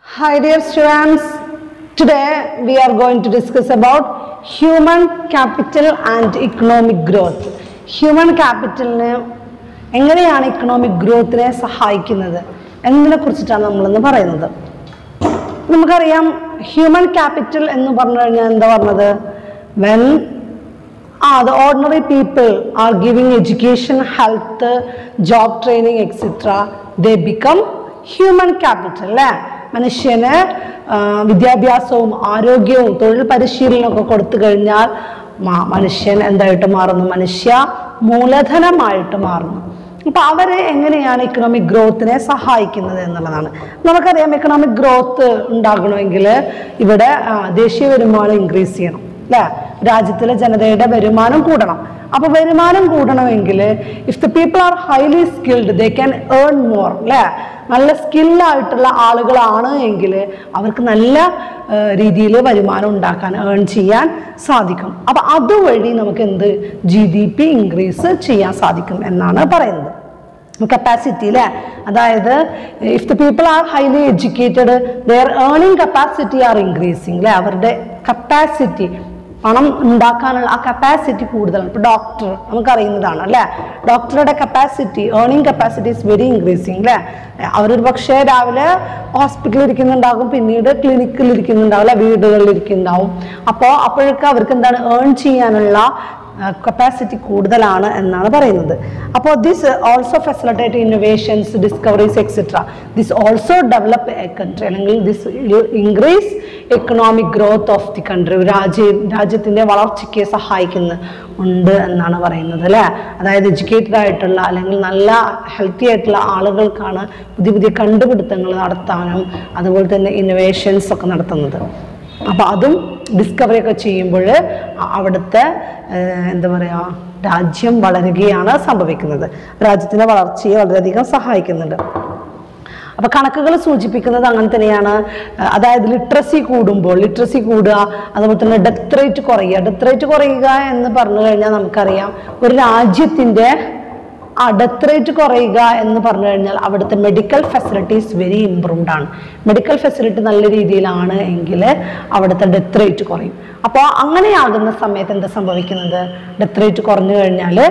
Hi dear students, today we are going to discuss about human capital and economic growth. Human capitalന് എങ്ങനെയാണ് economic ഗ്രോത്തിനെ സഹായിക്കുന്നത് എന്നതിനെ കുറിച്ചിട്ടാണ് നമ്മളിന്ന് പറയുന്നത് നമുക്കറിയാം ഹ്യൂമൻ ക്യാപിറ്റൽ എന്ന് പറഞ്ഞു കഴിഞ്ഞാൽ എന്താ പറഞ്ഞത് when uh the ordinary people are giving education health job training etcetera they become human capital അല്ലേ മനുഷ്യന് ആ, വിദ്യാഭ്യാസവും ആരോഗ്യവും തൊഴിൽ പരിശീലനമൊക്കെ കൊടുത്തു കഴിഞ്ഞാൽ മ- മനുഷ്യൻ എന്തായിട്ട് മാറുന്നു മനുഷ്യ മൂലധനമായിട്ട് മാറുന്നു അപ്പൊ അവര് എങ്ങനെയാണ് ഇക്കണോമിക് ഗ്രോത്തിനെ സഹായിക്കുന്നത് എന്നുള്ളതാണ് നമുക്കറിയാം ഇക്കണോമിക് ഗ്രോത്ത് ഉണ്ടാകണമെങ്കിൽ ഇവിടെ ആ, ദേശീയ വരുമാനം ഇൻക്രീസ് ചെയ്യണം അല്ലേ രാജ്യത്തിലെ ജനതയുടെ വരുമാനം കൂടണം അപ്പൊ വരുമാനം കൂടണമെങ്കിൽ if the people are highly skilled they can earn more അല്ലേ നല്ല സ്കില്ലായിട്ടുള്ള ആളുകളാണ് എങ്കിൽ അവർക്ക് നല്ല രീതിയിൽ വരുമാനം ഉണ്ടാക്കാൻ ഏൺ ചെയ്യാൻ സാധിക്കും അപ്പൊ അതുവഴി നമുക്ക് എന്ത് ജി ഡി പി ഇൻക്രീസ് ചെയ്യാൻ സാധിക്കും എന്നാണ് പറയുന്നത് കപ്പാസിറ്റി അല്ലേ അതായത് if the people are highly educated their earning capacity are increasing അല്ലേ അവരുടെ കപ്പാസിറ്റി പണം ഉണ്ടാക്കാനുള്ള ആ കപ്പാസിറ്റി കൂടുതലാണ് ഇപ്പോൾ ഡോക്ടർ നമുക്കറിയുന്നതാണ് അല്ലേ ഡോക്ടറുടെ capacity earning capacity is very increasing അല്ലേ അവരൊരു പക്ഷേ രാവിലെ ഹോസ്പിറ്റലിൽ ഇരിക്കുന്നുണ്ടാകും പിന്നീട് ക്ലിനിക്കിൽ ഇരിക്കുന്നുണ്ടാവും അല്ലെ വീടുകളിൽ ഇരിക്കുന്നുണ്ടാവും അപ്പോൾ അപ്പോഴൊക്കെ അവർക്ക് എന്താണ് ഏൺ ചെയ്യാനുള്ള കപ്പാസിറ്റി കൂടുതലാണ് എന്നാണ് പറയുന്നത് അപ്പോൾ this also facilitate innovations discoveries etcetera this also develop a country അല്ലെങ്കിൽ this increase economic growth of the country രാജ്യ രാജ്യത്തിൻ്റെ വളർച്ചയ്ക്ക് സഹായിക്കുന്ന ഉണ്ട് എന്നാണ് പറയുന്നത് അല്ലേ അതായത് എഡ്യൂക്കേറ്റഡ് ആയിട്ടുള്ള അല്ലെങ്കിൽ നല്ല ഹെൽത്തി ആയിട്ടുള്ള ആളുകൾക്കാണ് പുതിയ പുതിയ കണ്ടുപിടുത്തങ്ങൾ നടത്താനും അതുപോലെ തന്നെ ഇന്നോവേഷൻസ് ഒക്കെ നടത്തുന്നത് അപ്പോൾ അതും ഡിസ്കവറി ഒക്കെ ചെയ്യുമ്പോൾ അവിടുത്തെ ഏഹ്, എന്താ പറയുക രാജ്യം വളരുകയാണ് സംഭവിക്കുന്നത് രാജ്യത്തിൻ്റെ വളർച്ചയെ വളരെയധികം സഹായിക്കുന്നുണ്ട് അപ്പൊ കണക്കുകൾ സൂചിപ്പിക്കുന്നത് അങ്ങനെ തന്നെയാണ് അഹ് അതായത് ലിറ്ററസി കൂടുമ്പോൾ ലിറ്ററസി കൂടുക അതുപോലെ തന്നെ ഡെത്ത് റേറ്റ് കുറയുക ഡെത്ത് റേറ്റ് കുറയുക എന്ന് പറഞ്ഞു കഴിഞ്ഞാൽ നമുക്കറിയാം ഒരു രാജ്യത്തിന്റെ ആ ഡെത്ത് റേറ്റ് കുറയുക എന്ന് പറഞ്ഞു കഴിഞ്ഞാൽ അവിടുത്തെ മെഡിക്കൽ ഫെസിലിറ്റീസ് വെരി ഇമ്പ്രൂവ്ഡ് ആണ് മെഡിക്കൽ ഫെസിലിറ്റി നല്ല രീതിയിലാണ് എങ്കിൽ അവിടുത്തെ ഡെത്ത് റേറ്റ് കുറയും അപ്പോൾ അങ്ങനെയാകുന്ന സമയത്ത് എന്താ സംഭവിക്കുന്നത് ഡെത്ത് റേറ്റ് കുറഞ്ഞു കഴിഞ്ഞാൽ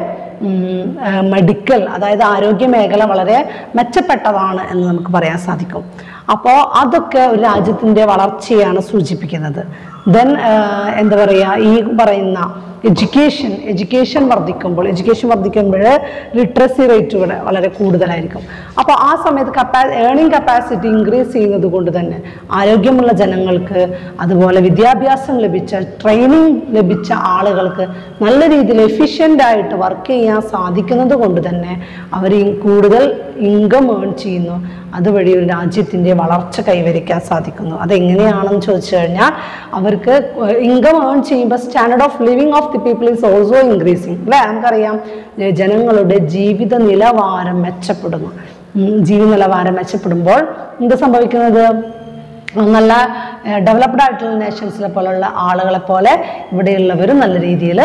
മെഡിക്കൽ അതായത് ആരോഗ്യ മേഖല വളരെ മെച്ചപ്പെട്ടതാണ് എന്ന് നമുക്ക് പറയാൻ സാധിക്കും അപ്പോൾ അതൊക്കെ ഒരു രാജ്യത്തിൻ്റെ വളർച്ചയാണ് സൂചിപ്പിക്കുന്നത് ദെൻ എന്താ പറയുക ഈ പറയുന്ന എഡ്യൂക്കേഷൻ എഡ്യൂക്കേഷൻ വർദ്ധിക്കുമ്പോൾ എഡ്യൂക്കേഷൻ വർദ്ധിക്കുമ്പോൾ ലിറ്ററസി റേറ്റ് ഇവിടെ വളരെ കൂടുതലായിരിക്കും അപ്പോൾ ആ സമയത്ത് കപ്പാ ഏണിംഗ് കപ്പാസിറ്റി ഇൻക്രീസ് ചെയ്യുന്നത് കൊണ്ട് തന്നെ ആരോഗ്യമുള്ള ജനങ്ങൾക്ക് അതുപോലെ വിദ്യാഭ്യാസം ലഭിച്ച ട്രെയിനിങ് ലഭിച്ച ആളുകൾക്ക് നല്ല രീതിയിൽ എഫിഷ്യൻ്റ് ആയിട്ട് വർക്ക് ചെയ്യാൻ സാധിക്കുന്നത് കൊണ്ട് തന്നെ അവർ കൂടുതൽ ഇൻകം ഏൺ ചെയ്യുന്നു അതുവഴി ഒരു രാജ്യത്തിൻ്റെ വളർച്ച കൈവരിക്കാൻ സാധിക്കുന്നു അതെങ്ങനെയാണെന്ന് ചോദിച്ചു കഴിഞ്ഞാൽ അവർക്ക് ഇൻകം ഏൺ ചെയ്യുമ്പോൾ standard of living of the people is also increasing അല്ലേ നമുക്കറിയാം ഏർ ജനങ്ങളുടെ ജീവിത നിലവാരം മെച്ചപ്പെടുന്നു ഉം, ജീവിത നിലവാരം മെച്ചപ്പെടുമ്പോൾ എന്ത് സംഭവിക്കുന്നത് നല്ല ഡെവലപ്ഡ് ആയിട്ടുള്ള നേഷൻസിലെ പോലുള്ള ആളുകളെ പോലെ ഇവിടെയുള്ളവരും നല്ല രീതിയിൽ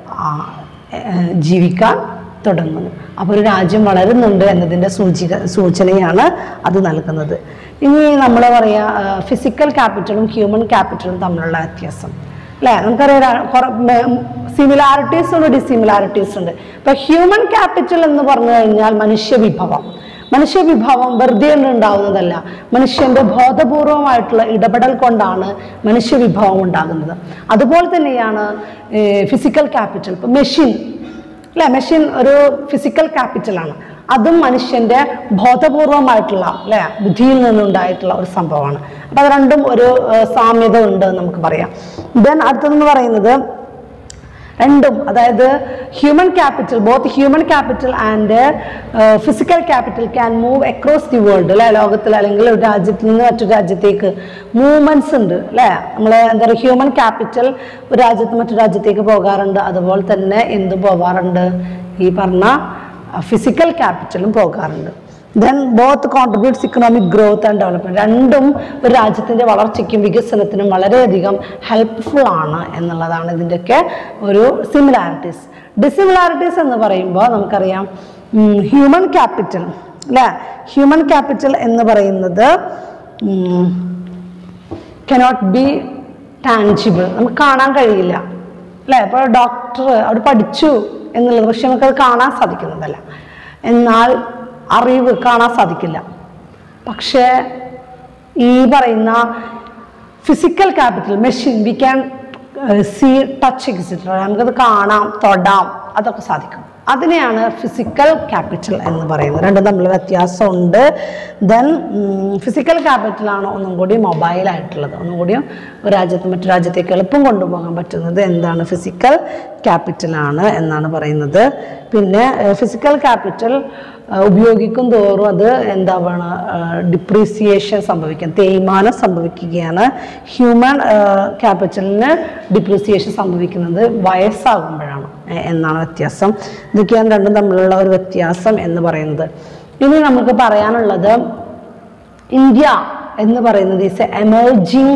ജീവിക്കാൻ തുടങ്ങുന്നു അപ്പോൾ ഒരു രാജ്യം വളരുന്നുണ്ട് എന്നതിൻ്റെ സൂചിക സൂചനയാണ് അത് നൽകുന്നത് ഇനി നമ്മൾ പറയാ ഫിസിക്കൽ ക്യാപിറ്റലും ഹ്യൂമൻ ക്യാപിറ്റലും തമ്മിലുള്ള വ്യത്യാസം അല്ലേ നമുക്കറിയാം സിമിലാരിറ്റീസ് ഉണ്ട് ഡിസിമിലാരിറ്റീസ് ഉണ്ട് ഇപ്പൊ ഹ്യൂമൻ ക്യാപിറ്റൽ എന്ന് പറഞ്ഞു കഴിഞ്ഞാൽ മനുഷ്യ വിഭവം മനുഷ്യ വിഭവം വെറുതെ കൊണ്ട് ഉണ്ടാവുന്നതല്ല മനുഷ്യന്റെ ബോധപൂർവമായിട്ടുള്ള ഇടപെടൽ കൊണ്ടാണ് മനുഷ്യ വിഭവം ഉണ്ടാകുന്നത് അതുപോലെ തന്നെയാണ് ഫിസിക്കൽ ക്യാപിറ്റൽ ഇപ്പൊ മെഷീൻ അല്ലെ മെഷീൻ ഒരു ഫിസിക്കൽ ക്യാപിറ്റലാണ് അതും മനുഷ്യന്റെ ബോധപൂർവമായിട്ടുള്ള അല്ലെ ബുദ്ധിയിൽ നിന്നുണ്ടായിട്ടുള്ള ഒരു സംഭവമാണ് അപ്പൊ അത് രണ്ടും ഒരു ഏഹ്, സാമ്യത ഉണ്ട് എന്ന് നമുക്ക് പറയാം ദെൻ അടുത്തതെന്ന് പറയുന്നത് രണ്ടും അതായത് human capital both human capital and physical capital can move across the world അല്ലെ ലോകത്തിൽ അല്ലെങ്കിൽ ഒരു രാജ്യത്തിൽ നിന്ന് മറ്റൊരു രാജ്യത്തേക്ക് മൂവ്മെന്റ്സ് ഉണ്ട് അല്ലെ നമ്മൾ എന്താ പറയുക ഹ്യൂമൻ ക്യാപിറ്റൽ ഒരു രാജ്യത്ത് മറ്റൊരു രാജ്യത്തേക്ക് പോകാറുണ്ട് അതുപോലെ തന്നെ എന്തും പോകാറുണ്ട് ഈ പറഞ്ഞ ഫിസിക്കൽ ക്യാപിറ്റലും പോകാറുണ്ട് then both contributes economic growth and development രണ്ടും ഒരു രാജ്യത്തിന്റെ വളർച്ചയ്ക്കും വികസനത്തിനും വളരെയധികം ഹെൽപ്ഫുൾ ആണ് എന്നുള്ളതാണ് ഇതിൻ്റെയൊക്കെ ഒരു സിമിലാരിറ്റീസ് ഡിസിമിലാരിറ്റീസ് എന്ന് പറയുമ്പോൾ നമുക്കറിയാം ഹ്യൂമൻ ക്യാപിറ്റൽ അല്ലേ ഹ്യൂമൻ ക്യാപിറ്റൽ എന്ന് പറയുന്നത് ഉം, കനോട്ട് ബി ടാൻജിബിൾ നമുക്ക് കാണാൻ കഴിയില്ല അല്ലേ ഇപ്പോൾ ഡോക്ടർ അവിടെ പഠിച്ചു എന്നുള്ളത് പക്ഷെ നമുക്കത് കാണാൻ സാധിക്കുന്നതല്ല എന്നാൽ അറിവ് കാണാൻ സാധിക്കില്ല പക്ഷേ ഈ പറയുന്ന physical capital machine we can see touch etcetera നമുക്കത് കാണാം തൊടാം അതൊക്കെ സാധിക്കും അതിനെയാണ് ഫിസിക്കൽ ക്യാപിറ്റൽ എന്ന് പറയുന്നത് രണ്ടും തമ്മിൽ വ്യത്യാസമുണ്ട് ദെൻ ഫിസിക്കൽ ക്യാപിറ്റലാണ് ഒന്നും കൂടി മൊബൈലായിട്ടുള്ളത് ഒന്നും കൂടി ഒരു രാജ്യത്ത് മറ്റു രാജ്യത്തേക്ക് എളുപ്പം കൊണ്ടുപോകാൻ പറ്റുന്നത് എന്താണ് ഫിസിക്കൽ ക്യാപിറ്റലാണ് എന്നാണ് പറയുന്നത് പിന്നെ ഫിസിക്കൽ ക്യാപിറ്റൽ ഉപയോഗിക്കും തോറും അത് എന്താവാണ് ഡിപ്രീസിയേഷൻ സംഭവിക്കും തേയ്മാനം സംഭവിക്കുകയാണ് ഹ്യൂമൻ ക്യാപിറ്റലിന് ഡിപ്രീസിയേഷൻ സംഭവിക്കുന്നത് വയസ്സാകുമ്പോഴാണ് എ- എന്നാണ് വ്യത്യാസം ഇതൊക്കെയാണ് രണ്ടും തമ്മിലുള്ള ഒരു വ്യത്യാസം എന്ന് പറയുന്നത് ഇനി നമുക്ക് പറയാനുള്ളത് ഇന്ത്യ എന്ന് പറയുന്നത് is a emerging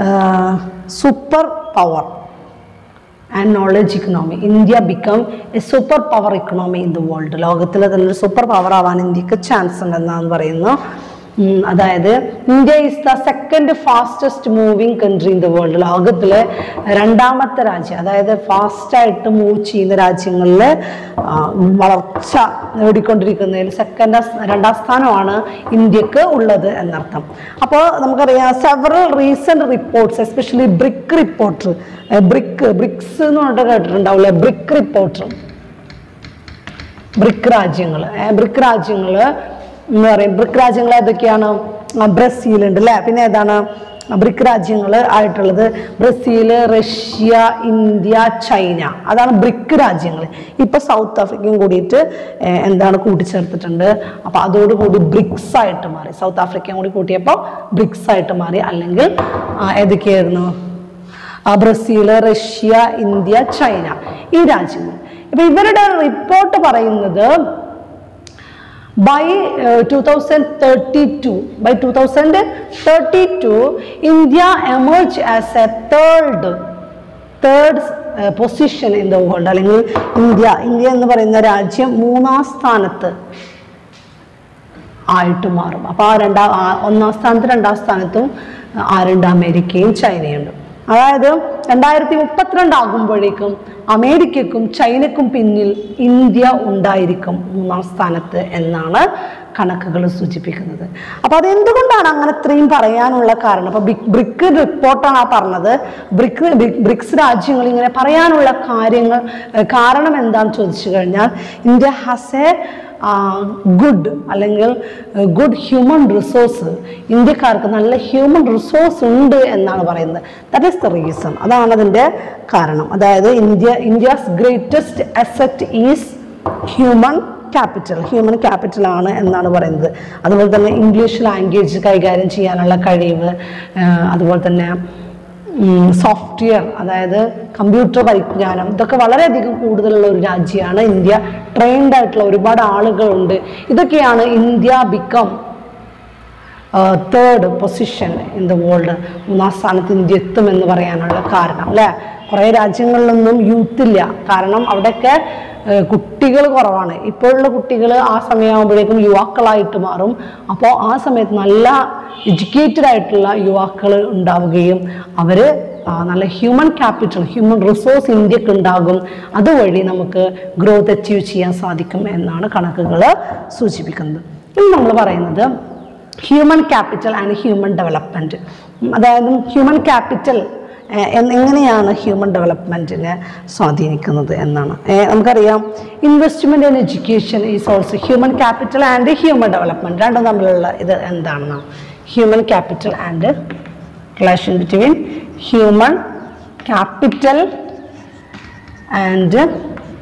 super power and knowledge economy India become a super power economy in the world ലോകത്തിലെ തന്നെ ഒരു സൂപ്പർ പവർ ആവാൻ ഇന്ത്യക്ക് ചാൻസ് ഉണ്ടെന്നാണ് പറയുന്നു ഉം, അതായത് India is the second fastest moving country in the world ലോകത്തിലെ രണ്ടാമത്തെ രാജ്യം അതായത് ഫാസ്റ്റായിട്ട് മൂവ് ചെയ്യുന്ന രാജ്യങ്ങളിൽ വളർച്ച നേടിക്കൊണ്ടിരിക്കുന്നതിൽ സെക്കൻഡ് രണ്ടാം സ്ഥാനമാണ് ഇന്ത്യക്ക് ഉള്ളത് എന്നർത്ഥം അപ്പോൾ നമുക്കറിയാം several recent reports especially BRIC reporter BRIC BRICS എന്ന് പറഞ്ഞിട്ട് കേട്ടിട്ടുണ്ടാവില്ലേ ബ്രിക്ക് റിപ്പോർട്ടർ ബ്രിക്ക് രാജ്യങ്ങൾ ബ്രിക്ക് രാജ്യങ്ങൾ എന്ന് പറയും ബ്രിക്ക് രാജ്യങ്ങൾ ഏതൊക്കെയാണ് ആ, ബ്രസീൽ ഉണ്ട് അല്ലേ പിന്നെ ഏതാണ് ബ്രിക്ക് രാജ്യങ്ങൾ ആയിട്ടുള്ളത് ബ്രസീൽ റഷ്യ ഇന്ത്യ ചൈന അതാണ് ബ്രിക്ക് രാജ്യങ്ങൾ ഇപ്പൊ സൗത്ത് ആഫ്രിക്കയും കൂടിയിട്ട് ഏർ, എന്താണ് കൂട്ടിച്ചേർത്തിട്ടുണ്ട് അപ്പൊ അതോടുകൂടി ബ്രിക്സ് ആയിട്ട് മാറി സൗത്ത് ആഫ്രിക്കയും കൂടി കൂട്ടിയപ്പോൾ ബ്രിക്സ് ആയിട്ട് മാറി അല്ലെങ്കിൽ ആ, ഏതൊക്കെയായിരുന്നു ആ, ബ്രസീൽ റഷ്യ ഇന്ത്യ ചൈന ഈ രാജ്യങ്ങൾ ഇപ്പൊ ഇവരുടെ റിപ്പോർട്ട് പറയുന്നത് by two thousand thirty two by two thousand thirty two India emerge as a third third position in the world അല്ലെങ്കിൽ ഇന്ത്യ ഇന്ത്യ എന്ന് പറയുന്ന രാജ്യം മൂന്നാം സ്ഥാനത്ത് ആയിട്ട് മാറും അപ്പോൾ ആ രണ്ടാം ആ ഒന്നാം സ്ഥാനത്ത് രണ്ടാം സ്ഥാനത്തും ആരുണ്ട് അമേരിക്കയും ചൈനയുണ്ട് അതായത് രണ്ടായിരത്തി മുപ്പത്തിരണ്ട് ആകുമ്പോഴേക്കും അമേരിക്കക്കും ചൈനക്കും പിന്നിൽ ഇന്ത്യ ഉണ്ടായിരിക്കും മൂന്നാം സ്ഥാനത്ത് എന്നാണ് കണക്കുകൾ സൂചിപ്പിക്കുന്നത് അപ്പൊ അതെന്തുകൊണ്ടാണ് അങ്ങനെ ഇത്രയും പറയാനുള്ള കാരണം അപ്പൊ ബിഗ് ബ്രിക്ക് റിപ്പോർട്ടാണ് ആ പറഞ്ഞത് ബ്രിക്ക് ബ്രിക്സ് രാജ്യങ്ങൾ ഇങ്ങനെ പറയാനുള്ള കാര്യങ്ങൾ ഏഹ് കാരണം എന്താണെന്ന് ചോദിച്ചു കഴിഞ്ഞാൽ ഇന്ത്യ ഹാസ് എ ഗുഡ് അല്ലെങ്കിൽ ഗുഡ് ഹ്യൂമൻ റിസോഴ്സ് ഇന്ത്യക്കാർക്ക് നല്ല ഹ്യൂമൻ റിസോഴ്സ് ഉണ്ട് എന്നാണ് പറയുന്നത് ദാറ്റ് ഈസ് ദ റീസൺ അതാണ് അതിൻ്റെ കാരണം അതായത് India India's greatest asset is human capital human capital ആണ് എന്നാണ് പറയുന്നത് അതുപോലെ തന്നെ ഇംഗ്ലീഷ് ലാംഗ്വേജ് കൈകാര്യം ചെയ്യാനുള്ള കഴിവ് ആ, അതുപോലെ തന്നെ സോഫ്റ്റ്വെയർ അതായത് കമ്പ്യൂട്ടർ പരിജ്ഞാനം ഇതൊക്കെ വളരെയധികം കൂടുതലുള്ള ഒരു രാജ്യമാണ് ഇന്ത്യ ട്രെയിൻഡ് ആയിട്ടുള്ള ഒരുപാട് ആളുകളുണ്ട് ഇതൊക്കെയാണ് India become third position in the world മൂന്നാം സ്ഥാനത്ത് ഇന്ത്യ എത്തുമെന്ന് പറയാനുള്ള കാരണം അല്ലേ കുറേ രാജ്യങ്ങളിലൊന്നും യൂത്ത് ഇല്ല കാരണം അവിടെയൊക്കെ കുട്ടികൾ കുറവാണ് ഇപ്പോഴുള്ള കുട്ടികൾ ആ സമയമാകുമ്പോഴേക്കും യുവാക്കളായിട്ട് മാറും അപ്പോൾ ആ സമയത്ത് നല്ല എഡ്യൂക്കേറ്റഡ് ആയിട്ടുള്ള യുവാക്കൾ ഉണ്ടാവുകയും അവർ നല്ല ഹ്യൂമൻ ക്യാപിറ്റൽ ഹ്യൂമൻ റിസോഴ്സ് ഇന്ത്യക്ക് ഉണ്ടാകും അതുവഴി നമുക്ക് ഗ്രോത്ത് അച്ചീവ് ചെയ്യാൻ സാധിക്കും എന്നാണ് കണക്കുകൾ സൂചിപ്പിക്കുന്നത് ഇനി നമ്മൾ പറയുന്നത് human capital and human development അതായത് ഹ്യൂമൻ ക്യാപിറ്റൽ എങ്ങനെയാണ് ഹ്യൂമൻ ഡെവലപ്മെൻറ്റിനെ സ്വാധീനിക്കുന്നത് എന്നാണ് ഏഹ് നമുക്കറിയാം investment in education is also human capital and human development രണ്ടും തമ്മിലുള്ള ഇത് എന്താണെന്നാണ് human capital and relation between human capital and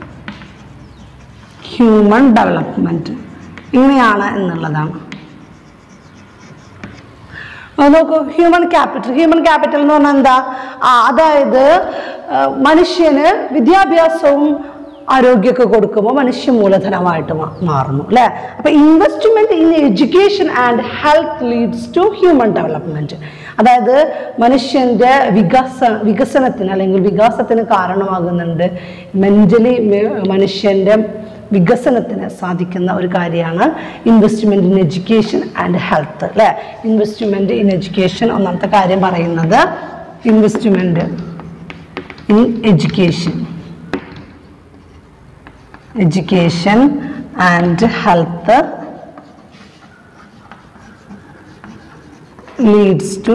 human development ഇങ്ങനെയാണ് എന്നുള്ളതാണ് ആ, നോക്കൂ ഹ്യൂമൻ ക്യാപിറ്റൽ ഹ്യൂമൻ ക്യാപിറ്റൽ എന്ന് പറഞ്ഞാൽ എന്താ ആ, അതായത് ആ, മനുഷ്യന് വിദ്യാഭ്യാസവും ആരോഗ്യമൊക്കെ കൊടുക്കുമ്പോൾ മനുഷ്യ മൂലധനമായിട്ട് മാ- മാറുന്നു അല്ലേ അപ്പൊ investment in education and health leads to human development അതായത് മനുഷ്യന്റെ വികസ വികസനത്തിന് അല്ലെങ്കിൽ വികാസത്തിന് കാരണമാകുന്നുണ്ട് മെന്റലി മനുഷ്യന്റെ വികസനത്തിന് സാധിക്കുന്ന ഒരു കാര്യമാണ് investment in education and health അല്ലേ ഇൻവെസ്റ്റ്മെൻറ്റ് ഇൻ എഡ്യൂക്കേഷൻ ഒന്നാമത്തെ കാര്യം പറയുന്നത് investment in education education and health leads to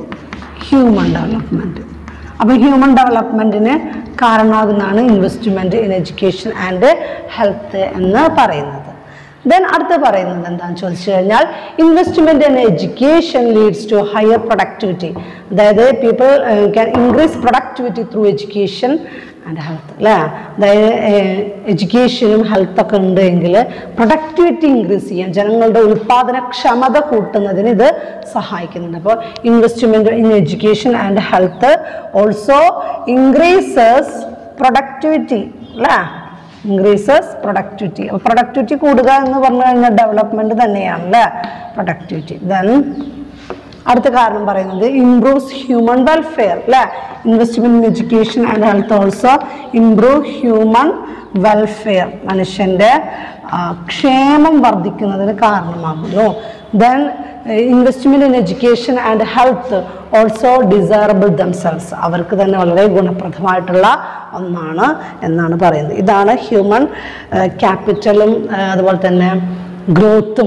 human development അപ്പോൾ ഹ്യൂമൻ ഡെവലപ്മെൻറ്റിന് കാരണമാകുന്നതാണ് investment in education and health എന്ന് പറയുന്നത് ദെൻ അടുത്ത് പറയുന്നത് എന്താണെന്ന് ചോദിച്ചു കഴിഞ്ഞാൽ investment in education leads to higher productivity അതായത് people can increase productivity through education and health അല്ലേ അതായത് എഡ്യൂക്കേഷനും ഹെൽത്തൊക്കെ ഉണ്ടെങ്കിൽ പ്രൊഡക്ടിവിറ്റി ഇൻക്രീസ് ചെയ്യാൻ ജനങ്ങളുടെ ഉൽപ്പാദനക്ഷമത കൂട്ടുന്നതിന് ഇത് സഹായിക്കുന്നുണ്ട് അപ്പോൾ investment in education and health also increases productivity അല്ലേ ഇൻക്രീസസ് പ്രൊഡക്ടിവിറ്റി അപ്പോൾ പ്രൊഡക്ടിവിറ്റി കൂടുക എന്ന് പറഞ്ഞു കഴിഞ്ഞാൽ ഡെവലപ്മെൻറ്റ് തന്നെയാണ് അല്ലേ പ്രൊഡക്ടിവിറ്റി ദെൻ അടുത്ത കാരണം പറയുന്നത് ഇംപ്രൂവ്സ് ഹ്യൂമൻ വെൽഫെയർ അല്ലേ investment in education and health also improve human welfare മനുഷ്യൻ്റെ ആ, ക്ഷേമം വർദ്ധിക്കുന്നതിന് കാരണമാകുന്നു then investment in education and health also desirable themselves അവർക്ക് തന്നെ വളരെ ഗുണപ്രദമായിട്ടുള്ള ഒന്നാണ് എന്നാണ് പറയുന്നത് ഇതാണ് ഹ്യൂമൻ ക്യാപിറ്റലും അതുപോലെ തന്നെ ഗ്രോത്തും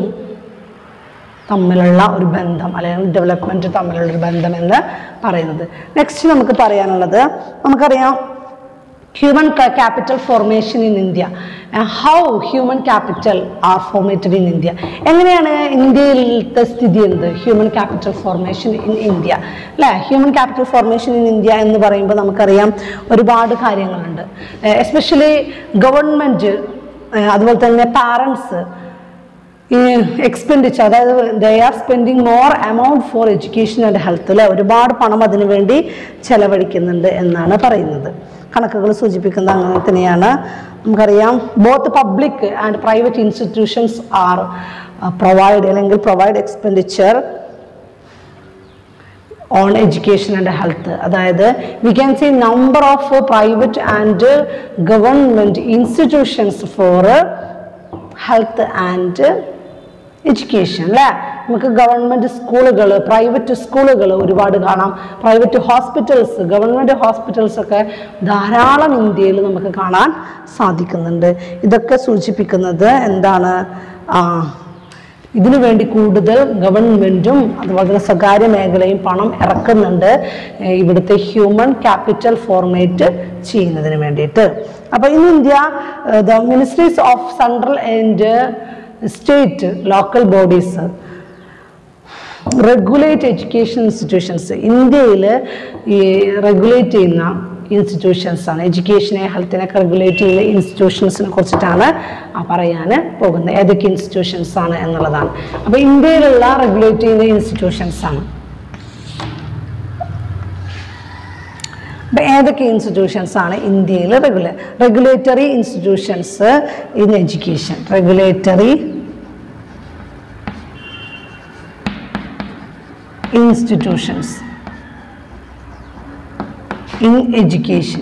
തമ്മിലുള്ള ഒരു ബന്ധം അല്ലെങ്കിൽ ഡെവലപ്മെൻറ്റ് തമ്മിലുള്ള ഒരു ബന്ധം എന്ന് പറയുന്നത് നെക്സ്റ്റ് നമുക്ക് പറയാനുള്ളത് നമുക്കറിയാം human capital formation in India how human capital are formatted in India എങ്ങനെയാണ് ഇന്ത്യയിലത്തെ സ്ഥിതി എന്ത് human capital formation in India അല്ലേ human capital formation in India എന്ന് പറയുമ്പോൾ നമുക്കറിയാം ഒരുപാട് കാര്യങ്ങളുണ്ട് എസ്പെഷ്യലി ഗവൺമെൻറ് അതുപോലെ തന്നെ പാരൻസ് ഈ എക്സ്പെൻഡിച്ചർ അതായത് they are spending more amount for education and health അല്ലെ ഒരുപാട് പണം അതിനു വേണ്ടി ചെലവഴിക്കുന്നുണ്ട് എന്നാണ് പറയുന്നത് കണക്കുകൾ സൂചിപ്പിക്കുന്നത് അങ്ങനെ തന്നെയാണ് നമുക്കറിയാം both public and private institutions are provide അല്ലെങ്കിൽ provide expenditure on education and health അതായത് we can see number of private and government institutions for health and education അല്ലേ നമുക്ക് ഗവൺമെൻറ് സ്കൂളുകൾ പ്രൈവറ്റ് സ്കൂളുകൾ ഒരുപാട് കാണാം പ്രൈവറ്റ് ഹോസ്പിറ്റൽസ് ഗവൺമെൻറ് ഹോസ്പിറ്റൽസ് ഒക്കെ ധാരാളം ഇന്ത്യയിൽ നമുക്ക് കാണാൻ സാധിക്കുന്നുണ്ട് ഇതൊക്കെ സൂചിപ്പിക്കുന്നത് എന്താണ് ആ, ഇതിനു വേണ്ടി കൂടുതൽ ഗവൺമെൻറ്റും അതുപോലെ തന്നെ സ്വകാര്യ മേഖലയും പണം ഇറക്കുന്നുണ്ട് ഏർ ഇവിടുത്തെ ഹ്യൂമൻ ക്യാപിറ്റൽ ഫോർമേറ്റ് ചെയ്യുന്നതിന് വേണ്ടിയിട്ട് അപ്പോൾ in India the ministries of central and state local bodies regulate education institutions ഇന്ത്യയിൽ ഈ റെഗുലേറ്റ് ചെയ്യുന്ന ഇൻസ്റ്റിറ്റ്യൂഷൻസ് ആണ് എഡ്യൂക്കേഷനെ ഹെൽത്തിനൊക്കെ റെഗുലേറ്റ് ചെയ്യുന്ന ഇൻസ്റ്റിറ്റ്യൂഷൻസിനെ കുറിച്ചിട്ടാണ് ആ പറയാൻ പോകുന്നത് ഏതൊക്കെ ഇൻസ്റ്റിറ്റ്യൂഷൻസ് ആണ് എന്നുള്ളതാണ് അപ്പോൾ ഇന്ത്യയിലുള്ള റെഗുലേറ്റ് ചെയ്യുന്ന ഇൻസ്റ്റിറ്റ്യൂഷൻസ് ആണ് അപ്പോൾ ഏതൊക്കെ ഇൻസ്റ്റിറ്റ്യൂഷൻസ് ആണ് ഇന്ത്യയിൽ റെഗുലേ regulatory institutions in education regulatory institutions in education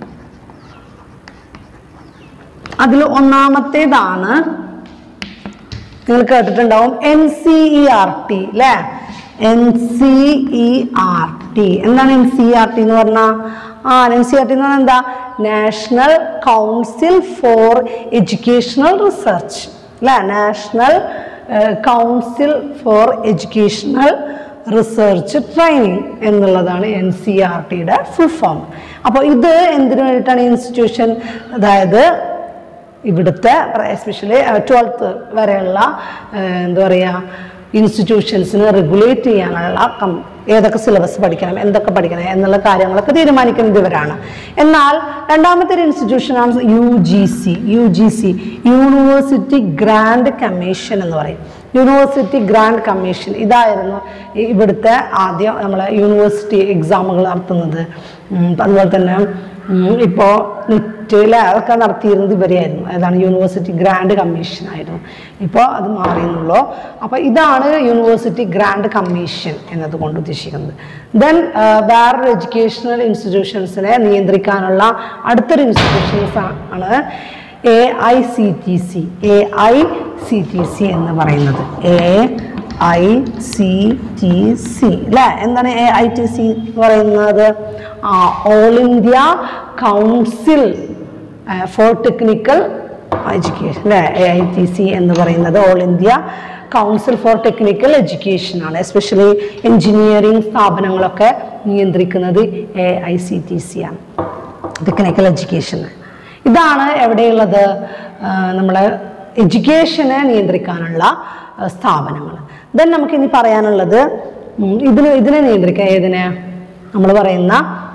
അതിൽ ഒന്നാമത്തേതാണ് നിങ്ങൾ കേട്ടിട്ടുണ്ടാവും N C E R T അല്ലേ N C E R T എന്താണ് എൻ സി ആർ ടി എന്ന് പറഞ്ഞാൽ ആ എൻ സി ആർ ടി എന്ന് പറഞ്ഞാൽ എന്താ national council for educational research അല്ലേ national council for educational research training എന്നുള്ളതാണ് എൻ സി ആർ ടിയുടെ ഫുൾ ഫോം അപ്പോൾ ഇത് എന്തിനു വേണ്ടിയിട്ടാണ് ഇൻസ്റ്റിറ്റ്യൂഷൻ അതായത് ഇവിടുത്തെ എസ്പെഷ്യലി ട്വൽത്ത് വരെയുള്ള ഏഹ്, എന്താ പറയുക ഇൻസ്റ്റിറ്റ്യൂഷൻസിന് റെഗുലേറ്റ് ചെയ്യാനുള്ള കം ഏതൊക്കെ സിലബസ് പഠിക്കണം എന്തൊക്കെ പഠിക്കണം എന്നുള്ള കാര്യങ്ങളൊക്കെ തീരുമാനിക്കുന്നത് ഇവരാണ് എന്നാൽ രണ്ടാമത്തെ ഒരു ഇൻസ്റ്റിറ്റ്യൂഷനാണ് U G C U G C university grand commission എന്ന് പറയും യൂണിവേഴ്സിറ്റി ഗ്രാൻഡ് കമ്മീഷൻ ഇതായിരുന്നു ഈ ഇവിടുത്തെ ആദ്യം നമ്മളെ യൂണിവേഴ്സിറ്റി എക്സാമുകൾ നടത്തുന്നത് ഉം, അതുപോലെ തന്നെ ഇപ്പോൾ നെറ്റിൽ അതൊക്കെ നടത്തിയിരുന്നത് ഇവരെയായിരുന്നു അതാണ് യൂണിവേഴ്സിറ്റി ഗ്രാൻഡ് കമ്മീഷൻ ആയിരുന്നു ഇപ്പോൾ അത് മാറിയെന്നുള്ളൂ അപ്പോൾ ഇതാണ് യൂണിവേഴ്സിറ്റി ഗ്രാൻഡ് കമ്മീഷൻ എന്നതുകൊണ്ട് ഉദ്ദേശിക്കുന്നത് ദെൻ വേറൊരു എഡ്യൂക്കേഷണൽ ഇൻസ്റ്റിറ്റ്യൂഷൻസിനെ നിയന്ത്രിക്കാനുള്ള അടുത്തൊരു ഇൻസ്റ്റിറ്റ്യൂഷൻസ് ആണ് A I C T C A I C T C എന്ന് പറയുന്നത് A I C T C അല്ലേ എന്താണ് എ ഐ ടി സി എന്ന് പറയുന്നത് all India council for technical education അല്ലേ എ ഐ ടി സി എന്ന് പറയുന്നത് all India council for technical education ആണ് എസ്പെഷ്യലി എഞ്ചിനീയറിംഗ് സ്ഥാപനങ്ങളൊക്കെ നിയന്ത്രിക്കുന്നത് A I C T C ആണ് ടെക്നിക്കൽ എഡ്യൂക്കേഷൻ ഇതാണ് എവിടെയുള്ളത് നമ്മളെ എഡ്യൂക്കേഷനെ നിയന്ത്രിക്കാനുള്ള സ്ഥാപനങ്ങൾ ദെൻ നമുക്ക് ഇനി പറയാനുള്ളത് ഉം, ഇതിന് ഇതിനെ നിയന്ത്രിക്കാൻ ഏതിനെ നമ്മൾ പറയുന്ന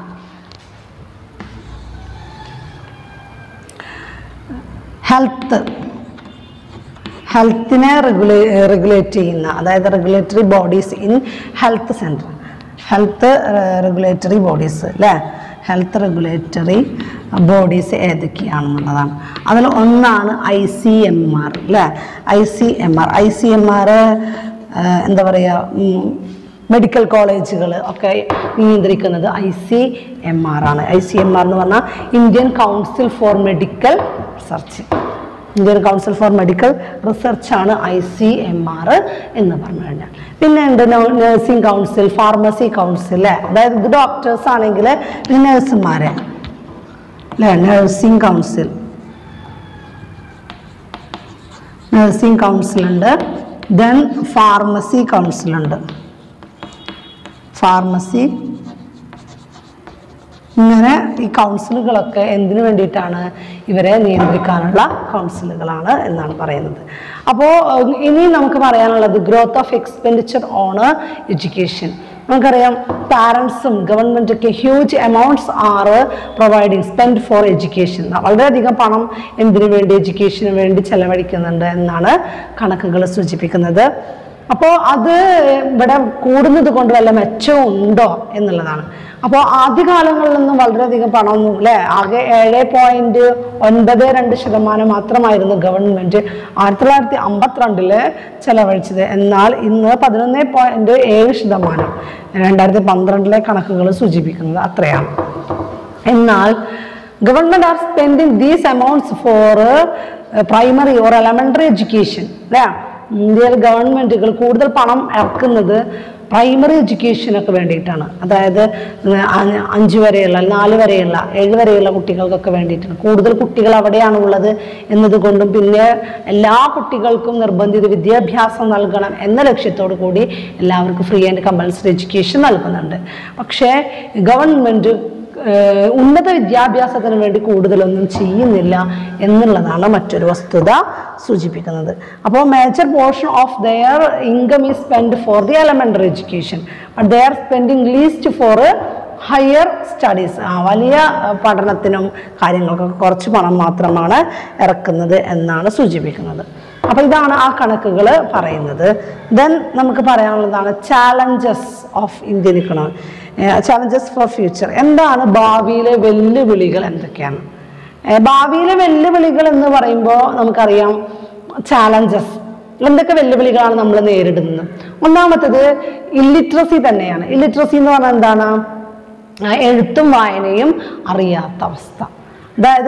ഹെൽത്ത് ഹെൽത്തിനെ റെഗുലേ റെഗുലേറ്റ് ചെയ്യുന്ന അതായത് regulatory bodies in health center health regulatory bodies അല്ലേ ഹെൽത്ത് റെഗുലേറ്ററി ബോഡീസ് ഏതൊക്കെയാണെന്നുള്ളതാണ് അതിൽ ഒന്നാണ് ഐ സി എം ആർ അല്ലേ I C M R I C M R എന്താ പറയുക മെഡിക്കൽ കോളേജുകൾ ഒക്കെ നിയന്ത്രിക്കുന്നത് ഐ സി എം ആർ ആണ് ഐ സി എം ആർ എന്ന് പറഞ്ഞാൽ Indian council for medical research Indian council for medical research ആണ് ഐ സി എം ആർ എന്ന് പറഞ്ഞു കഴിഞ്ഞാൽ പിന്നെ ഉണ്ട് നഴ്സിംഗ് കൗൺസിൽ ഫാർമസി കൗൺസിൽ അല്ലേ അതായത് ഇത് ഡോക്ടേഴ്സ് ആണെങ്കിൽ ഇത് നഴ്സുമാരെ അല്ലേ നഴ്സിംഗ് കൗൺസിൽ നഴ്സിംഗ് കൗൺസിലുണ്ട് ദെൻ ഫാർമസി കൗൺസിലുണ്ട് ഫാർമസി ഇങ്ങനെ ഈ കൗൺസിലുകളൊക്കെ എന്തിനു വേണ്ടിയിട്ടാണ് ഇവരെ നിയന്ത്രിക്കാനുള്ള കൗൺസിലുകളാണ് എന്നാണ് പറയുന്നത് അപ്പോൾ ഇനി നമുക്ക് പറയാനുള്ളത് growth of expenditure on education നമുക്കറിയാം പാരൻസും ഗവൺമെൻറ്റൊക്കെ huge amounts are providing spend for education വളരെയധികം പണം എന്തിനു വേണ്ടി എഡ്യൂക്കേഷന് വേണ്ടി ചെലവഴിക്കുന്നുണ്ട് എന്നാണ് കണക്കുകൾ സൂചിപ്പിക്കുന്നത് അപ്പോൾ അത് ഇവിടെ കൂടുന്നത് കൊണ്ട് വല്ല മെച്ചവും ഉണ്ടോ എന്നുള്ളതാണ് അപ്പോൾ ആദ്യകാലങ്ങളിലൊന്നും വളരെയധികം പണമൊന്നും അല്ലേ ആകെ ഏഴ് പോയിന്റ് ഒൻപത് രണ്ട് ശതമാനം മാത്രമായിരുന്നു ഗവൺമെന്റ് ആയിരത്തി തൊള്ളായിരത്തി അമ്പത്തിരണ്ടില് ചെലവഴിച്ചത് എന്നാൽ ഇന്ന് പതിനൊന്ന് പോയിന്റ് ഏഴ് ശതമാനം രണ്ടായിരത്തി പന്ത്രണ്ടിലെ കണക്കുകൾ സൂചിപ്പിക്കുന്നത് അത്രയാണ് എന്നാൽ government are spending these amounts for primary or elementary education അല്ലേ ഇന്ത്യയിൽ ഗവൺമെന്റുകൾ കൂടുതൽ പണം ഇറക്കുന്നത് പ്രൈമറി എഡ്യൂക്കേഷനൊക്കെ വേണ്ടിയിട്ടാണ് അതായത് അ- അഞ്ച് വരെയുള്ള നാല് വരെയുള്ള ഏഴ് വരെയുള്ള കുട്ടികൾക്കൊക്കെ വേണ്ടിയിട്ടാണ് കൂടുതൽ കുട്ടികൾ അവിടെയാണ് ഉള്ളത് എന്നതുകൊണ്ടും പിന്നെ എല്ലാ കുട്ടികൾക്കും നിർബന്ധിത വിദ്യാഭ്യാസം നൽകണം എന്ന ലക്ഷ്യത്തോടു കൂടി എല്ലാവർക്കും ഫ്രീ ആൻഡ് കമ്പൽസറി എഡ്യൂക്കേഷൻ നൽകുന്നുണ്ട് പക്ഷേ ഗവൺമെൻറ് ഏഹ് ഉന്നത വിദ്യാഭ്യാസത്തിന് വേണ്ടി കൂടുതലൊന്നും ചെയ്യുന്നില്ല എന്നുള്ളതാണ് മറ്റൊരു വസ്തുത സൂചിപ്പിക്കുന്നത് അപ്പോൾ major portion of their income is spend for the elementary education but they are spending least for higher studies ആ വലിയ അഹ്, പഠനത്തിനും കാര്യങ്ങൾക്കൊക്കെ കുറച്ച് പണം മാത്രമാണ് ഇറക്കുന്നത് എന്നാണ് സൂചിപ്പിക്കുന്നത് അപ്പോൾ ഇതാണ് ആ കണക്കുകൾ പറയുന്നത് ദെൻ നമുക്ക് പറയാനുള്ളതാണ് challenges of Indian economy challenges for future എന്താണ് ഭാവിയിലെ വെല്ലുവിളികൾ എന്തൊക്കെയാണ് ഏഹ് ഭാവിയിലെ വെല്ലുവിളികൾ എന്ന് പറയുമ്പോൾ നമുക്കറിയാം ചാലഞ്ചസ് എന്തൊക്കെ വെല്ലുവിളികളാണ് നമ്മൾ നേരിടുന്നത് ഒന്നാമത്തത് ഇല്ലിറ്ററസി തന്നെയാണ് ഇല്ലിറ്ററസി എന്ന് പറഞ്ഞാൽ എന്താണ് ആ, എഴുത്തും വായനയും അറിയാത്ത അവസ്ഥ അതായത്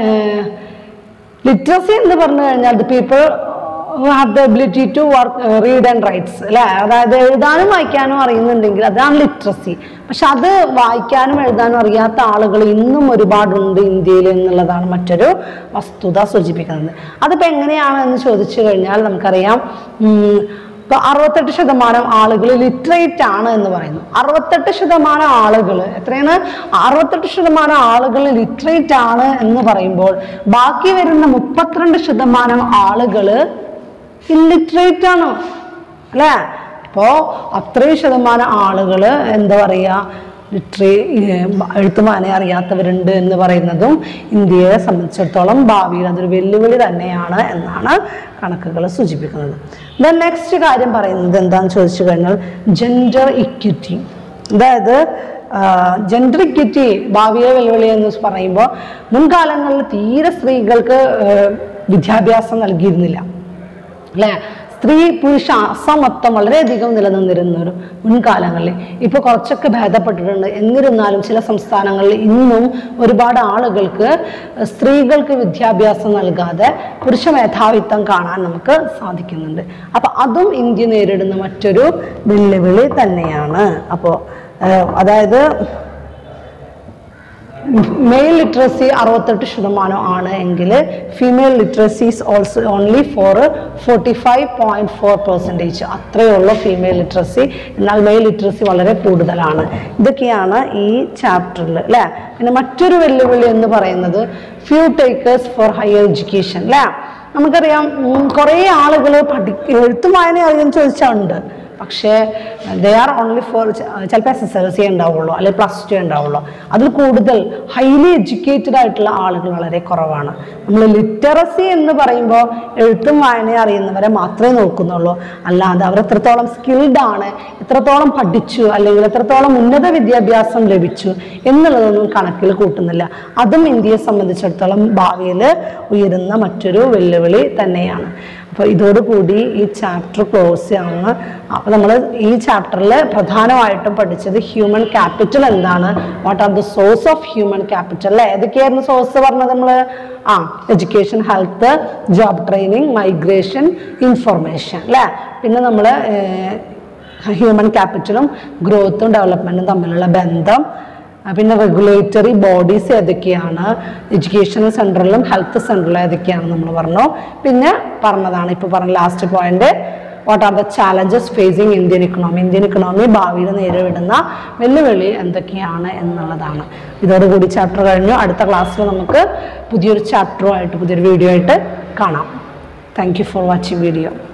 ലിറ്ററസി എന്ന് പറഞ്ഞു കഴിഞ്ഞാൽ the people have the ability to work read and rights അല്ലേ അതായത് എഴുതാനും വായിക്കാനും അറിയുന്നുണ്ടെങ്കിൽ അതാണ് ലിറ്ററസി പക്ഷെ അത് വായിക്കാനും എഴുതാനും അറിയാത്ത ആളുകൾ ഇന്നും ഒരുപാടുണ്ട് ഇന്ത്യയിൽ എന്നുള്ളതാണ് മറ്റൊരു വസ്തുത സൂചിപ്പിക്കുന്നത് അതിപ്പോൾ എങ്ങനെയാണ് എന്ന് ചോദിച്ചു കഴിഞ്ഞാൽ നമുക്കറിയാം ഉം, ഇപ്പൊ അറുപത്തെട്ട് ശതമാനം ആളുകൾ ലിറ്ററേറ്റ് ആണ് എന്ന് പറയുന്നു അറുപത്തെട്ട് ശതമാനം ആളുകൾ എത്രയാണ് അറുപത്തെട്ട് ശതമാനം ആളുകൾ ലിറ്ററേറ്റ് ആണ് എന്ന് പറയുമ്പോൾ ബാക്കി വരുന്ന മുപ്പത്തിരണ്ട് ശതമാനം ആളുകൾ ഇല്ലിറ്ററേറ്റ് ആണ് അല്ലേ അപ്പോൾ അത്രയും ശതമാനം ആളുകൾ എന്താ പറയുക ലിറ്ററേ എഴുത്തും വായന അറിയാത്തവരുണ്ട് എന്ന് പറയുന്നതും ഇന്ത്യയെ സംബന്ധിച്ചിടത്തോളം ഭാവിയിൽ അതൊരു വെല്ലുവിളി തന്നെയാണ് എന്നാണ് കണക്കുകൾ സൂചിപ്പിക്കുന്നത് ദെൻ നെക്സ്റ്റ് കാര്യം പറയുന്നത് എന്താണെന്ന് ചോദിച്ചു കഴിഞ്ഞാൽ ജെൻഡർ ഇക്വിറ്റി അതായത് ജെൻഡർ ഇക്വിറ്റി ഭാവിയെ വെല്ലുവിളി എന്ന് പറയുമ്പോൾ മുൻകാലങ്ങളിൽ തീരെ സ്ത്രീകൾക്ക് ആ, വിദ്യാഭ്യാസം നൽകിയിരുന്നില്ല അല്ലേ സ്ത്രീ പുരുഷ അസമത്വം വളരെയധികം നിലനിന്നിരുന്ന ഒരു മുൻകാലങ്ങളിൽ ഇപ്പോൾ കുറച്ചൊക്കെ ഭേദപ്പെട്ടിട്ടുണ്ട് എന്നിരുന്നാലും ചില സംസ്ഥാനങ്ങളിൽ ഇന്നും ഒരുപാട് ആളുകൾക്ക് സ്ത്രീകൾക്ക് വിദ്യാഭ്യാസം നൽകാതെ പുരുഷ മേധാവിത്വം കാണാൻ നമുക്ക് സാധിക്കുന്നുണ്ട് അപ്പോൾ അതും ഇന്ത്യ നേരിടുന്ന മറ്റൊരു വെല്ലുവിളി തന്നെയാണ് അപ്പോൾ അതായത് മെയിൽ ലിറ്ററസി അറുപത്തെട്ട് ശതമാനം ആണ് എങ്കിൽ female literacy is also only for forty five point four percentage അത്രയേ ഉള്ളൂ ഫീമെയിൽ ലിറ്ററസി എന്നാൽ മെയിൽ ലിറ്ററസി വളരെ കൂടുതലാണ് ഇതൊക്കെയാണ് ഈ ചാപ്റ്ററിൽ അല്ലേ പിന്നെ മറ്റൊരു വെല്ലുവിളി എന്ന് പറയുന്നത് few takers for higher education അല്ലേ നമുക്കറിയാം ഉം, കുറേ ആളുകൾ പഠി എഴുത്തും വായന അറിയാൻ ചോദിച്ചാൽ ഉണ്ട് പക്ഷേ ദേ ആർ ഓൺലി ഫോർ ചിലപ്പോൾ എസ് എസ് എൽ സി ഉണ്ടാവുള്ളൂ അല്ലെങ്കിൽ പ്ലസ് ടു ഉണ്ടാവുള്ളൂ അതിൽ കൂടുതൽ ഹൈലി എഡ്യൂക്കേറ്റഡ് ആയിട്ടുള്ള ആളുകൾ വളരെ കുറവാണ് നമ്മൾ ലിറ്ററസി എന്ന് പറയുമ്പോൾ എഴുത്തും വായനയും അറിയുന്നവരെ മാത്രമേ നോക്കുന്നുള്ളൂ അല്ലാതെ അവർ എത്രത്തോളം സ്കിൽഡ് ആണ് എത്രത്തോളം പഠിച്ചു അല്ലെങ്കിൽ എത്രത്തോളം ഉന്നത വിദ്യാഭ്യാസം ലഭിച്ചു എന്നുള്ളതൊന്നും കണക്കിൽ കൂട്ടുന്നില്ല അതും ഇന്ത്യയെ സംബന്ധിച്ചിടത്തോളം ഭാവിയിൽ ഉയരുന്ന മറ്റൊരു വെല്ലുവിളി തന്നെയാണ് അപ്പോൾ ഇതോടുകൂടി ഈ ചാപ്റ്റർ ക്ലോസ് ആണ് അപ്പോൾ നമ്മൾ ഈ ചാപ്റ്ററിൽ പ്രധാനമായിട്ടും പഠിച്ചത് ഹ്യൂമൻ ക്യാപിറ്റൽ എന്താണ് what are the source of human capital അല്ലേ ഏതൊക്കെയായിരുന്നു സോഴ്സ് പറഞ്ഞത് നമ്മൾ ആ education health job training migration information അല്ലേ പിന്നെ നമ്മൾ ഹ്യൂമൻ ക്യാപിറ്റലും ഗ്രോത്തും ഡെവലപ്മെൻറ്റും തമ്മിലുള്ള ബന്ധം ആ, പിന്നെ റെഗുലേറ്ററി ബോഡീസ് ഏതൊക്കെയാണ് എഡ്യൂക്കേഷണൽ സെൻറ്ററിലും ഹെൽത്ത് സെൻറ്ററിലും ഏതൊക്കെയാണ് നമ്മൾ പറഞ്ഞു പിന്നെ പറഞ്ഞതാണ് ഇപ്പോൾ പറഞ്ഞ last point what are the challenges facing Indian economy Indian economy ഭാവിയിൽ നേരിടുന്ന വെല്ലുവിളി എന്തൊക്കെയാണ് എന്നുള്ളതാണ് ഇതോടുകൂടി ചാപ്റ്റർ കഴിഞ്ഞു അടുത്ത ക്ലാസ്സിൽ നമുക്ക് പുതിയൊരു ചാപ്റ്ററുമായിട്ട് പുതിയൊരു വീഡിയോ ആയിട്ട് കാണാം thank you for watching video